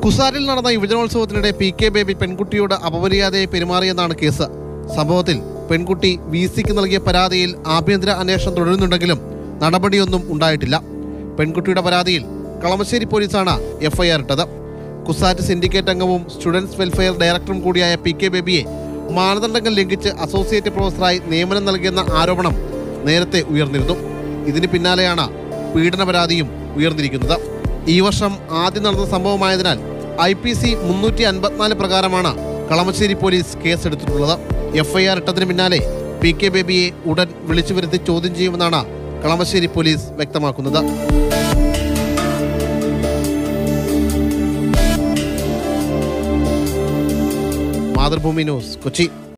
കുസാരിൽ നടന്ന യുവജനോത്സവത്തിനിടെ P K baby പെൺകുട്ടിയോട് അപമര്യാദയെ പെരുമാറിയെന്നാണ് case സംഭവത്തിൽ പെൺകുട്ടി വി സിക്ക് നൽകിയ പരാതിയിൽ ആഭ്യന്തര അന്വേഷണം തുടരുന്നുണ്ടെങ്കിലും നടപടിയൊന്നും ഉണ്ടായിട്ടില്ല പെൺകുട്ടിയുടെ പരാതിയിൽ കളമശ്ശേരി പോലീസാണ് എഫ്ഐആർ ഇട്ടത് കുസാറ്റ് സിൻഡിക്കേറ്റ് അംഗവും സ്റ്റുഡൻസ് വെൽഫെയർ ഡയറക്ടറും കൂടിയായ പി കെ ബേബിയെ മാനദണ്ഡങ്ങൾ ലംഘിച്ച് അസോസിയേറ്റ് പ്രൊഫസറായി നിയമനം നൽകിയെന്ന ആരോപണം നേരത്തെ ഉയർന്നിരുന്നു ഇതിന് പിന്നാലെയാണ് പീഡന പരാതിയും ഉയർന്നിരിക്കുന്നത് ഈ വർഷം ആദ്യം നടന്ന സംഭവമായതിനാൽ ഐ പി സി മുന്നൂറ്റി അൻപത്തിനാല് പ്രകാരമാണ് കളമശ്ശേരി പോലീസ് കേസെടുത്തിട്ടുള്ളത് എഫ്ഐആർ ഇട്ടതിന് പിന്നാലെ പി കെ ബേബിയെ ഉടൻ വിളിച്ചു വരുത്തി ചോദ്യം ചെയ്യുമെന്നാണ് കളമശ്ശേരി പോലീസ് വ്യക്തമാക്കുന്നത് മാതൃഭൂമി ന്യൂസ് കൊച്ചി